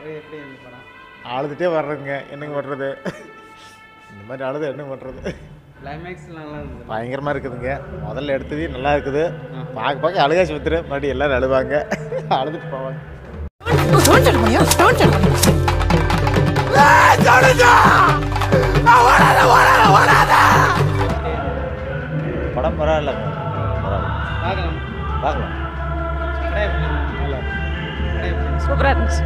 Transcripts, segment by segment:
அது எப்படி இந்த படம் அழுதுகிட்டே வர்றதுங்க என்னங்க பண்ணுறது இந்த மாதிரி அழுது என்ன பண்ணுறது கிளைமேக்ஸ் நல்லா இருந்தது பயங்கரமாக இருக்குதுங்க முதல்ல எடுத்ததே நல்லா இருக்குது பார்க்க பார்க்க அழுகாச்சு வித்துரு மறுபடியும் எல்லாரும் அழுவாங்க அழுதுட்டு போவாங்க படம் பரவாயில்ல பரவாயில்ல பார்க்கலாம் பார்க்கலாம் படம் எப்படி இருந்தது? நல்லா படம் எப்படி இருந்தது? சூப்பராக இருந்துச்சு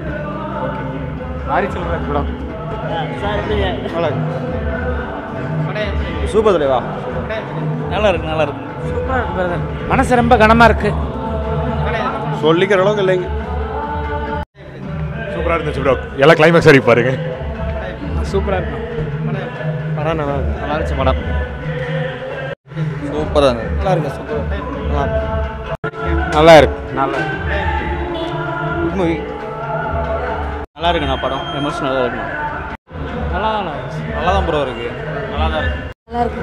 மாறி செல்வராஜ் படம் நல்லா படம் எப்படி இருந்தது? சூப்பர் தலைவா படம் எப்படி இருந்தது? நல்லா இருக்கு நல்லா இருக்கு சூப்பராக இருக்கு பிரதர் மனசு ரொம்ப கனமாக இருக்கு படம் எப்படி இருந்தது? சொல்லிக்கிற அளவுக்கு இல்லைங்க சூப்பராக இருந்துச்சு ப்ரோ எல்லாம் கிளைமேக்ஸ் வரைக்கும் பாருங்க சூப்பராக இருக்கும் படம் எப்படி இருந்தது? படம் நல்லா இருக்கு நல்லா இருந்துச்சு படம் சூப்பராக இருந்தது நல்லா இருக்கு சூப்பர் நல்லா இருக்கு நல்லா மூவி நல்லா இருக்குண்ணா படம் எமோஷனலாக இருக்குண்ணா நல்லா தான் நல்லா தான் ப்ரோ இருக்கு நல்லா தான் இருக்கு நல்லா இருக்கு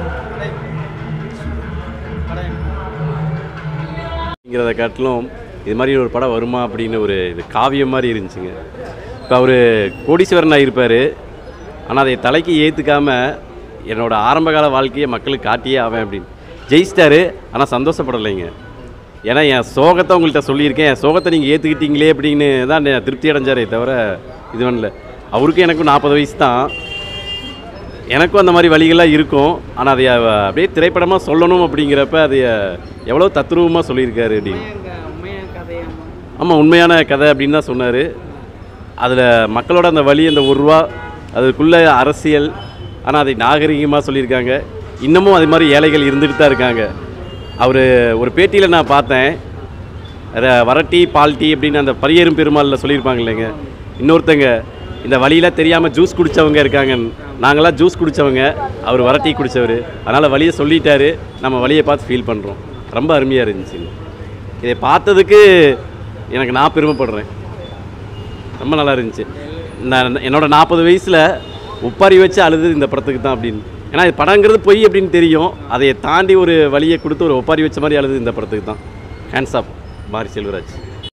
படம் எப்படி இருந்தது? ங்கிறத காட்டிலும் இது மாதிரி ஒரு படம் வருமா அப்படின்னு ஒரு இது காவியம் மாதிரி இருந்துச்சுங்க இப்போ அவர் கோடீஸ்வரன் ஆகியிருப்பார் ஆனால் அதை தலைக்கு ஏற்றுக்காம என்னோட ஆரம்பகால வாழ்க்கையை மக்களுக்கு காட்டியே ஆவேன் அப்படின்னு ஜெயிச்சிட்டாரு ஆனால் சந்தோஷப்படலைங்க ஏன்னா என் சோகத்தை உங்கள்கிட்ட சொல்லியிருக்கேன் என் சோகத்தை நீங்கள் ஏற்றுக்கிட்டீங்களே அப்படின்னு தான் நான் திருப்தி அடைஞ்சாரே தவிர இது பண்ணல அவருக்கும் எனக்கும் நாற்பது வயசு தான் எனக்கும் அந்த மாதிரி வழிகள்லாம் இருக்கும் ஆனால் அதை அவ- அப்படியே திரைப்படமாக சொல்லணும் அப்படிங்கிறப்ப அதை எவ்வளோ தத்ரூபமாக சொல்லியிருக்காரு அப்படின்னு உண்மையாக உண்மையான கதையாமா ஆமாம் உண்மையான கதை அப்படின்னு தான் சொன்னார் அதில் மக்களோட அந்த வழி அந்த ஒரு ரூபா அதுக்குள்ளே அரசியல் ஆனால் அதை நாகரிகமாக சொல்லியிருக்காங்க இன்னமும் அது மாதிரி ஏழைகள் இருந்துகிட்டு தான் இருக்காங்க அவர் ஒரு பேட்டியில் நான் பார்த்தேன் ர- வரட்டி பால் டீ அப்படின்னு அந்த பரியேறும் பெருமாளில் சொல்லியிருப்பாங்க இல்லைங்க இன்னொருத்தங்க இந்த வழியில் தெரியாமல் ஜூஸ் குடித்தவங்க இருக்காங்க நாங்களாம் ஜூஸ் குடித்தவங்க அவர் வரட்டி குடித்தவர் அதனால் வழியை சொல்லிட்டாரு நம்ம வழியை பார்த்து ஃபீல் பண்ணுறோம் ரொம்ப அருமையாக இருந்துச்சுங்க இதை பார்த்ததுக்கு எனக்கு நான் பெருமைப்படுறேன் ரொம்ப நல்லா இருந்துச்சு நான் என்னோட நாற்பது வயசில் உப்பாரி வச்சு அழுது இந்த படத்துக்கு தான் அப்படின்னு ஏன்னா இது படங்கிறது பொய் அப்படின்னு தெரியும் அதை தாண்டி ஒரு வழியை கொடுத்து ஒரு ஒப்பாரி வச்ச மாதிரி அழுது இந்த படத்துக்கு தான் ஹேண்ட்ஸ் ஆஃப் மாரி செல்வராஜ்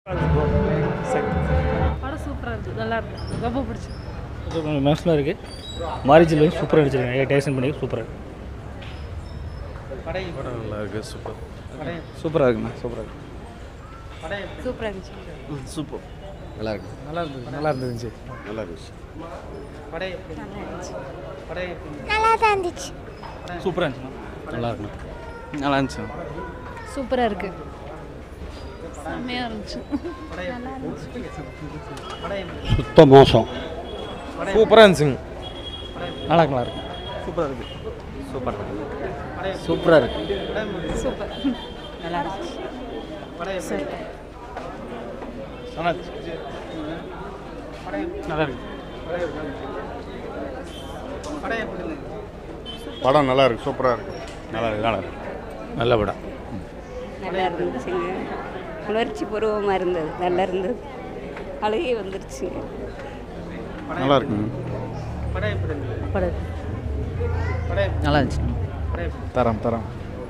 படம் சூப்பராக இருக்கு நல்லா இருக்கு ரொம்ப பிடிச்சி எமோஷனலாக இருக்கு மாரிஜில் வந்து சூப்பராக நடிச்சிருக்காங்க டேஷன் பண்ணி சூப்பராக இருக்கு படம் எப்படி படம் நல்லா இருக்கு சூப்பர் படம் எப்படி- சூப்பராக இருக்குண்ணா சூப்பராக இருக்கு படம் எப்படி சூப்பராக இருந்துச்சு சூப்பர் நல்லா இருக்கு நல்லா இருந்தது நல்லா இருந்துச்சு நல்லா இருந்துச்சு படம் எப்படி இருந்தது? படம் எப்படி இருந்தது? நல்லா தான் இருந்துச்சு சூப்பராக இருந்துச்சுண்ணா நல்லா இருக்குண்ணா நல்லா இருந்துச்சு சூப்பராக இருக்கு செம்மையாக இருந்துச்சு படம் எப்படி இருந்தது? படம் எப்படி சுத்த மோசம் சூப்பராக இருந்துச்சுங்க நல்லா இருக்கு நல்லா இருக்கு சூப்பராக இருக்கு சூப்பர் சூப்பராக இருக்கு படம் எப்படி சூப்பர் நல்லா இருந்துச்சு படம் எப்படி இருந்தது? நல்லா இருந்துச்சு படம் எப்படி நல்லா இருக்கு படம் எப்படி இருந்தது? படம் நல்லா இருக்கு சூப்பராக இருக்கு நல்லா இருக்கு நல்லா இருக்கு நல்ல படம் நல்லா இருந்துச்சுங்க உணர்ச்சி பூர்வமாக இருந்தது நல்லா இருந்தது அழுகை வந்துருச்சுங்க நல்லா இருக்குங்க படம் எப்படி இருந்தது? படம் படம் எப்படி- நல்லா இருந்துச்சு படம் எப்படி- தரம் தரம்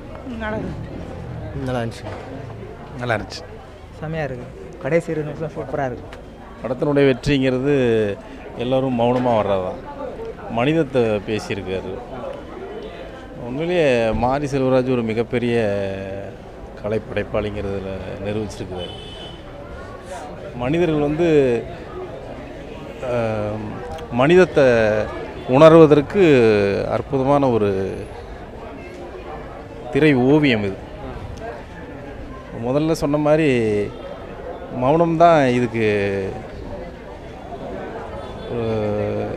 நல்லா இருந்துச்சு நல்லா இருந்துச்சு செம்மையாக இருக்குது கடைசி இரு நிமிஷம் சூப்பராக இருக்குது படத்தினுடைய வெற்றிங்கிறது எல்லோரும் மௌனமாக வர்றது தான் மனிதத்தை பேசியிருக்காரு உண்மையிலேயே மாரி செல்வராஜ் ஒரு மிகப்பெரிய கலைப்படைப்பாளிங்கிறதுல நிரூபிச்சிருக்கிறார் மனிதர்கள் வந்து ஆம், மனிதத்தை உணர்வதற்கு அற்புதமான ஒரு திரை ஓவியம் இது முதல்ல சொன்ன மாதிரி மௌனம்தான் இதுக்கு ஒரு-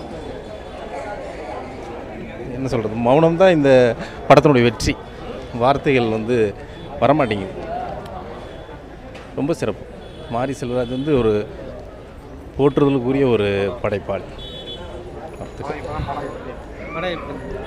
என்ன சொல்கிறது மௌனம் தான் இந்த படத்தினுடைய வெற்றி வார்த்தைகள் வந்து வரமாட்டேங்குது ரொம்ப சிறப்பு மாரி செல்வராஜ் வந்து ஒரு போற்றுதலுக்குரிய ஒரு படைப்பாளி வாழ்த்துக்கள். படம் எப்படி இருந்தது?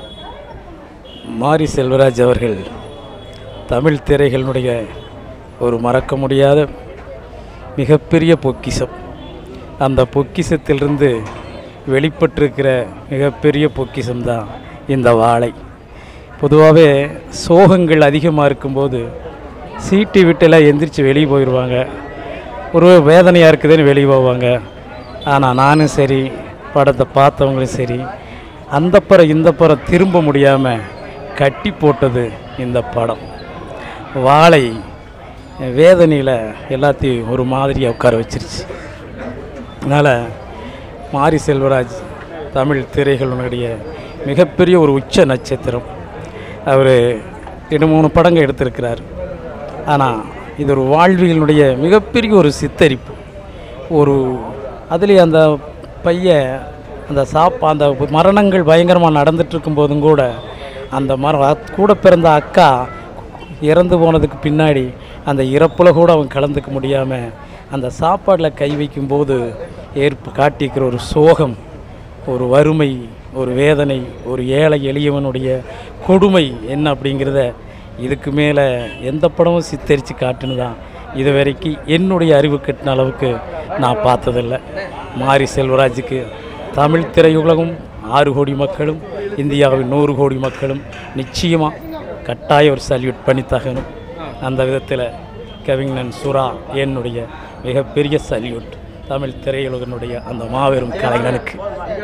மாரி செல்வராஜ் அவர்கள் தமிழ் திரைகளினுடைய ஒரு மறக்க முடியாத மிகப்பெரிய பொக்கிஷம் அந்த பொக்கிஷத்திலிருந்து வெளிப்பட்டிருக்கிற மிகப்பெரிய பொக்கிஷம்தான் இந்த வாழை பொதுவாகவே சோகங்கள் அதிகமாக இருக்கும்போது சீட்டு விட்டெல்லாம் எந்திரிச்சு வெளியே போயிடுவாங்க ஒரு வேதனையாக இருக்குதுன்னு வெளியே போவாங்க ஆனால் நானும் சரி படத்தை பார்த்தவங்களும் சரி அந்த படம் இந்த படம் திரும்ப முடியாமல் கட்டி போட்டது இந்த படம் வாழை வேதனையில் எல்லாத்தையும் ஒரு மாதிரியாக உட்கார வச்சிருச்சு அதனால் மாரி செல்வராஜ் தமிழ் திரைகளுடைய மிகப்பெரிய ஒரு உச்ச நட்சத்திரம் அவர் ரெண்டு மூணு படங்கள் எடுத்திருக்கிறார் ஆனால் இது ஒரு வாழ்வியலுடைய மிகப்பெரிய ஒரு சித்தரிப்பு ஒரு அதுலேயே அந்த பையன் அந்த சாப்பா அந்த மரணங்கள் பயங்கரமாக நடந்துட்டு இருக்கும்போதும் கூட அந்த மரம் அத்- கூட பிறந்த அக்கா இறந்து போனதுக்கு பின்னாடி அந்த இறப்பில் கூட அவன் கலந்துக்க முடியாமல் அந்த சாப்பாடில் கை வைக்கும்போது ஏற்பு காட்டிக்கிற ஒரு சோகம் ஒரு வறுமை ஒரு வேதனை ஒரு ஏழை எளியவனுடைய கொடுமை என்ன அப்படிங்கிறத இதுக்கு மேலே எந்த படமும் சித்தரித்து காட்டுனுதான் இது வரைக்கும் என்னுடைய அறிவு கட்டின அளவுக்கு நான் பார்த்ததில்லை மாரி செல்வராஜுக்கு தமிழ் திரையுலகம் ஆறு கோடி மக்களும் இந்தியாவின் நூறு கோடி மக்களும் நிச்சயமாக கட்டாய ஒரு சல்யூட் பண்ணித்தகணும் அந்த விதத்தில் கவிஞன் சுறா என்னுடைய மிகப்பெரிய சல்யூட் தமிழ் திரையுலகனுடைய அந்த மாபெரும் கலைஞனுக்கு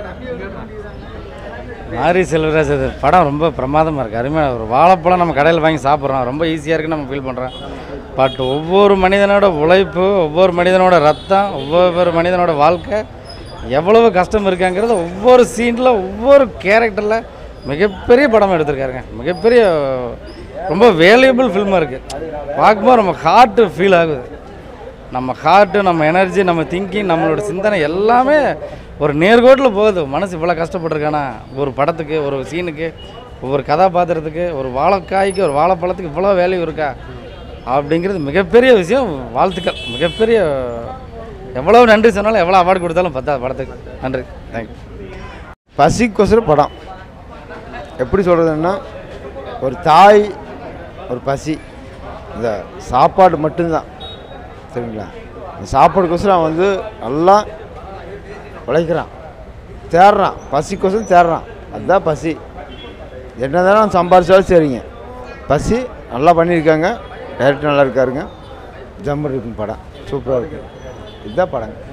மாரி செல்வராஜ் அது படம் ரொம்ப பிரமாதமாக இருக்குது அருமையாக ஒரு வாழைப்பழம் நம்ம கடையில் வாங்கி சாப்பிட்றோம் ரொம்ப ஈஸியாக இருக்குன்னு நம்ம ஃபீல் பண்ணுறோம் பட் ஒவ்வொரு மனிதனோட உழைப்பு ஒவ்வொரு மனிதனோட ரத்தம் ஒவ்வொரு மனிதனோட வாழ்க்கை எவ்வளவு கஷ்டம் இருக்காங்கிறத ஒவ்வொரு சீனில் ஒவ்வொரு கேரக்டரில் மிகப்பெரிய படம் எடுத்திருக்காருங்க மிகப்பெரிய ரொம்ப வேல்யூபிள் ஃபில்மாக இருக்குது பார்க்கும்போது நம்ம ஹார்ட்டு ஃபீல் ஆகுது நம்ம ஹார்ட்டு நம்ம எனர்ஜி நம்ம திங்கிங் நம்மளோட சிந்தனை எல்லாமே ஒரு நேர்கோட்டில் போகுது மனசு இவ்வளோ கஷ்டப்பட்டிருக்கானா ஒரு படத்துக்கு ஒரு சீனுக்கு ஒவ்வொரு கதாபாத்திரத்துக்கு ஒரு வாழைக்காய்க்கு ஒரு வாழைப்பழத்துக்கு இவ்வளோ வேல்யூ இருக்கா அப்படிங்கிறது மிகப்பெரிய விஷயம் வாழ்த்துக்கள் மிகப்பெரிய எவ்வளோ நன்றி சொன்னாலும் எவ்வளோ அவார்டு கொடுத்தாலும் பத்தா படத்துக்கு நன்றி தேங்க்யூ பசிக்கொசரம் படம் எப்படி சொல்கிறதுன்னா ஒரு தாய் ஒரு பசி இந்த சாப்பாடு மட்டும்தான் சரிங்களா இந்த சாப்பாடுக்கோசரம் அவன் வந்து நல்லா உழைக்கிறான் தேடுறான் பசிக்கோசரம் தேடுறான் அதுதான் பசி என்ன தானே அவன் சம்பாரிச்சாலும் சரிங்க பசி நல்லா பண்ணியிருக்காங்க டைரக்டர் நல்லா இருக்காருங்க ஜம்மு இருக்கும் படம் சூப்பராக இருக்கு இதுதான் படங்க